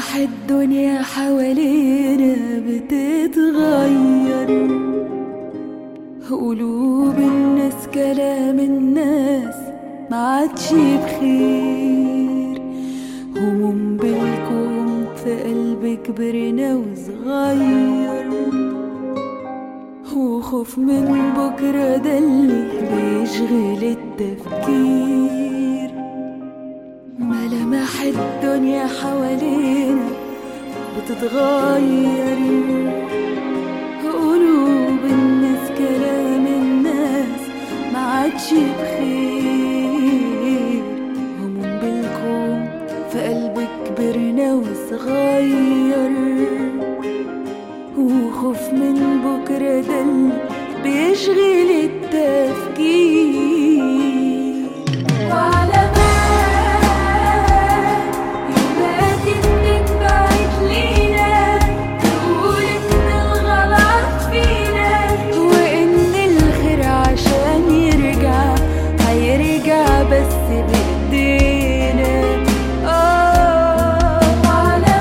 ملامح الدنيا حوالينا بتتغير قلوب الناس كلام الناس ما عادش بخير هموم بالكم في قلبي كبرنا وصغير وخوف من بكرة ده اللي بيشغل التفكير ملامح الدنيا حوالينا بتتغير قلوب الناس كلام الناس ما عادش بخير هموم بالكون في قلبي كبرنا وصغير وخوف من بكرة ده اللي بيشغل التفكير وعلى بال يومات بتنبعت لينا تقول إن الغلط فينا وإن الخير عشان يرجع هيرجع بس بإيدينا آه وعلى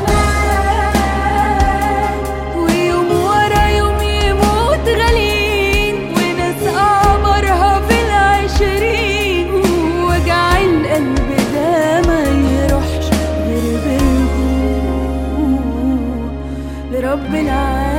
بال ويوم ورا يوم يموت غاليين وناس أعمارها في العشرين ووجع القلب ده ما يروحش غير بالجوع لرب العالمين